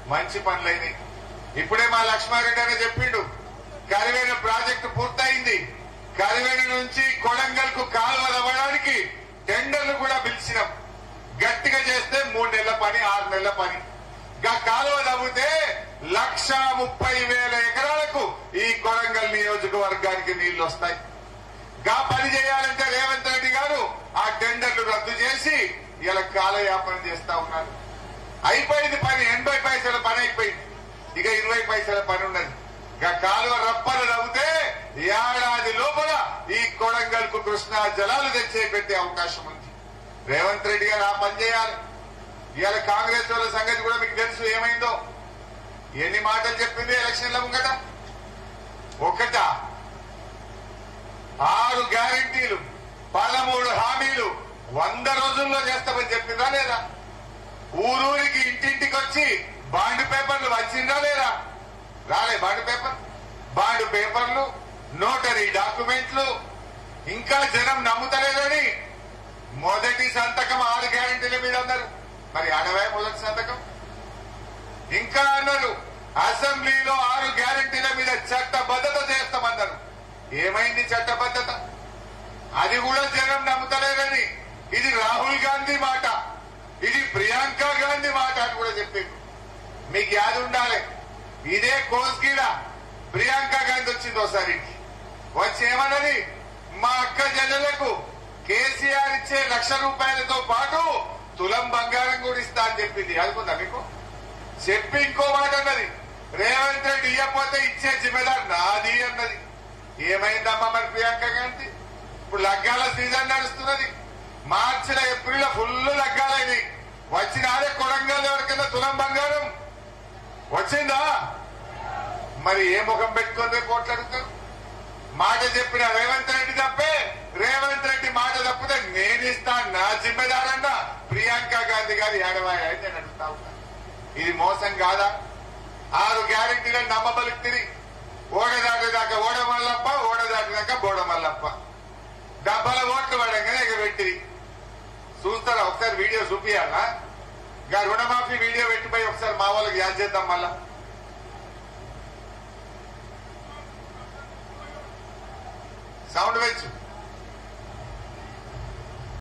మంచి పనులైనవి ఇప్పుడే మా లక్ష్మారెడ్డి అని చెప్పిండు కరివేన ప్రాజెక్టు పూర్తయింది కరివేన నుంచి కొడంగల్ కు కాలువ అవ్వడానికి టెండర్లు కూడా పిలిచినాం గట్టిగా చేస్తే మూడు నెలల పని ఆరు నెలల పని గా కాలువ తవ్వితే లక్ష ముప్పై వేల ఎకరాలకు ఈ కొడంగల్ నియోజకవర్గానికి నీళ్లు వస్తాయి గా పని చేయాలంటే రేవంత్ రెడ్డి గారు ఆ టెండర్లు రద్దు చేసి ఇలా కాలయాపన చేస్తా ఉన్నారు అయిపోయింది పని ఎనభై పైసల పని అయిపోయింది ఇక ఇరవై పైసల పని ఉన్నది ఇక కాలువ రప్పలు నవ్వుతే ఏడాది లోపల ఈ కొడంగల్ కు కృష్ణా జలాలు తెచ్చే పెట్టే అవకాశం ఉంది రేవంత్ రెడ్డి గారు ఆ పని చేయాలి ఇవాళ కాంగ్రెస్ వాళ్ళ సంగతి కూడా మీకు తెలుసు ఏమైందో ఎన్ని మాటలు చెప్పింది ఎలక్షన్ల ముంగట ఒకట ఆరు గ్యారంటీలు పదమూడు హామీలు వంద రోజుల్లో చేస్తామని చెప్పిందా లేదా ఊరూరికి ఇంటింటికి వచ్చి బాండ్ పేపర్లు వచ్చిందా లేదా రాలే బాండ్ పేపర్ బాండ్ పేపర్లు నోటరీ డాక్యుమెంట్లు ఇంకా జనం నమ్ముతలేదని మొదటి సంతకం ఆరు గ్యారంటీల మీద అన్నారు మరి అడవే మొదటి సంతకం ఇంకా అన్నారు అసెంబ్లీలో ఆరు గ్యారంటీల మీద చట్టబద్ధత చేస్తామన్నారు ఏమైంది చట్టబద్ధత అది కూడా జనం నమ్ముతలేదని ఇది రాహుల్ గాంధీ మాట ఇది ప్రియాంక గాంధీ మాట అని కూడా చెప్పింది మీకు యాది ఉండాలి ఇదే కోస్గిడ ప్రియాంక గాంధీ వచ్చింది ఒకసారి ఇంటికి. వచ్చి ఏమన్నది మా అక్క జల్లెలకు కేసీఆర్ ఇచ్చే లక్ష రూపాయలతో పాటు తులం బంగారం కూడా ఇస్తా అని చెప్పింది అనుకుందా మీకు చెప్పి ఇంకో మాట అన్నది రేవంత్ రెడ్డి ఇవ్వకపోతే ఇచ్చే జిమ్మెదార్ నాది అన్నది ఏమైందమ్మా మరి ప్రియాంక గాంధీ ఇప్పుడు లగ్గాల సీజన్ నడుస్తున్నది మార్చిలో ఏప్రిల్ ఫుల్ లగ్గాలైనవి వచ్చినారే కొడంగల్ ఎవరికైనా తులం బంగారం వచ్చిందా మరి ఏ ముఖం పెట్టుకొని రేపు పోట్లాడుతారు మాట చెప్పిన రేవంత్ రెడ్డి తప్పే రేవంత్ రెడ్డి మాట తప్పితే నేను ఇస్తా నా జిమ్మెదారన్న ప్రియాంక గాంధీ గారి ఏడవాయి అయితే నేను అడుగుతా ఉన్నా ఇది మోసం కాదా ఆరు గ్యారెంటీలను నమ్మబలిక్తిరి ఓడ దాటిదాకా ఓడ మల్లప్ప ఓడ దాటిదాకా బోడ మల్లప్ప డబ్బాల ఓట్లు పడంగానే ఇక పెట్టిరి చూస్తారా ఒకసారి వీడియో చూపియాలా గా రుణమాఫీ వీడియో పెట్టిపోయి ఒకసారి మా వాళ్ళకి యాద్ చేద్దాం మళ్ళా సౌండ్ పెంచు